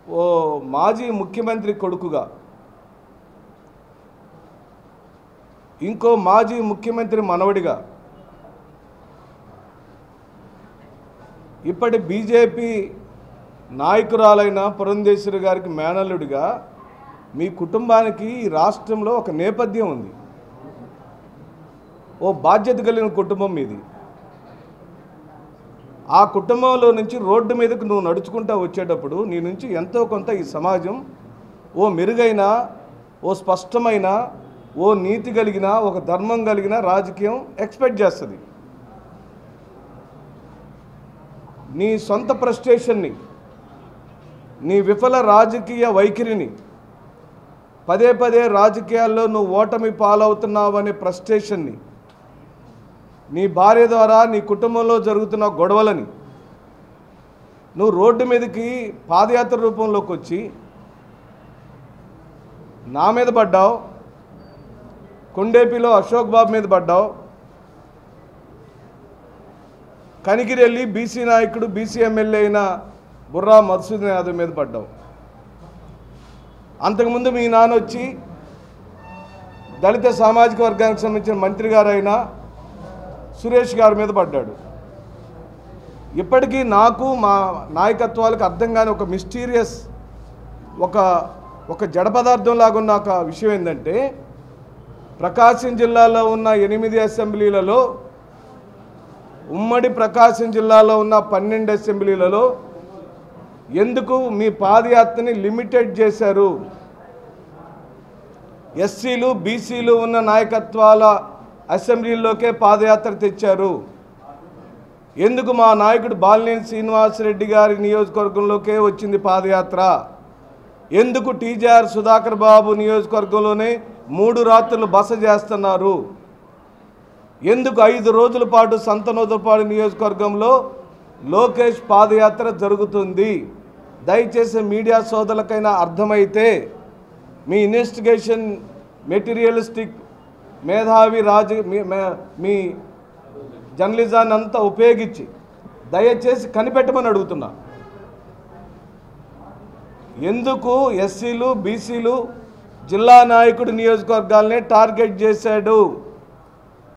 ఓ మాజీ ముఖ్యమంత్రి కొడుకుగా ఇంకో మాజీ ముఖ్యమంత్రి మనవడిగా ఇప్పటి బీజేపీ నాయకురాలైన పురంధేశ్వరి గారికి మేనల్లుడిగా మీ కుటుంబానికి ఈ రాష్ట్రంలో ఒక నేపథ్యం ఉంది ఓ బాధ్యత కలిగిన కుటుంబం మీది ఆ కుటుంబంలో నుంచి రోడ్డు మీదకు నువ్వు నడుచుకుంటూ వచ్చేటప్పుడు నీ నుంచి ఎంతో కొంత ఈ సమాజం ఓ మెరుగైన ఓ స్పష్టమైన ఓ నీతి కలిగిన ఒక ధర్మం కలిగిన రాజకీయం ఎక్స్పెక్ట్ చేస్తుంది నీ సొంత ఫ్రస్ట్రేషన్ని నీ విఫల రాజకీయ వైఖరిని పదే పదే రాజకీయాల్లో నువ్వు ఓటమి పాలవుతున్నావనే ఫ్రస్ట్రేషన్ని నీ భార్య ద్వారా నీ కుటుంబంలో జరుగుతున్న గొడవలని నువ్వు రోడ్డు మీదకి పాదయాత్ర రూపంలోకి వచ్చి నా మీద పడ్డావు కొండేపిలో అశోక్ బాబు మీద పడ్డావు కనిగిరి వెళ్ళి బీసీ నాయకుడు బీసీ ఎమ్మెల్యే అయిన బుర్రా మధుసూదన్ యాదవ్ మీద పడ్డావు అంతకుముందు మీ నాన్న వచ్చి దళిత సామాజిక వర్గానికి సంబంధించిన మంత్రి గారైన సురేష్ గారి మీద పడ్డాడు ఇప్పటికీ నాకు మా నాయకత్వాలకు అర్థం కాని ఒక మిస్టీరియస్ ఒక ఒక జడ పదార్థం లాగా ఉన్న ఒక విషయం ఏంటంటే ప్రకాశం జిల్లాలో ఉన్న ఎనిమిది అసెంబ్లీలలో ఉమ్మడి ప్రకాశం జిల్లాలో ఉన్న పన్నెండు అసెంబ్లీలలో ఎందుకు మీ పాదయాత్రని లిమిటెడ్ చేశారు ఎస్సీలు బీసీలు ఉన్న నాయకత్వాల అసెంబ్లీలోకే పాదయాత్ర తెచ్చారు ఎందుకు మా నాయకుడు బాలినేని శ్రీనివాసరెడ్డి గారి నియోజకవర్గంలోకే వచ్చింది పాదయాత్ర ఎందుకు టీజీఆర్ సుధాకర్ బాబు నియోజకవర్గంలోనే మూడు రాత్రులు బస చేస్తున్నారు ఎందుకు ఐదు రోజుల పాటు సంతనోదపాడు నియోజకవర్గంలో లోకేష్ పాదయాత్ర జరుగుతుంది దయచేసి మీడియా సోదరులకైనా అర్థమైతే మీ ఇన్వెస్టిగేషన్ మెటీరియలిస్టిక్ మేధావి రాజు మీ మే- మీ జర్నలిజాన్ని అంతా ఉపయోగించి దయచేసి కనిపెట్టమని అడుగుతున్నా ఎందుకు ఎస్సీలు బీసీలు జిల్లా నాయకుడి నియోజకవర్గాలనే టార్గెట్ చేశాడు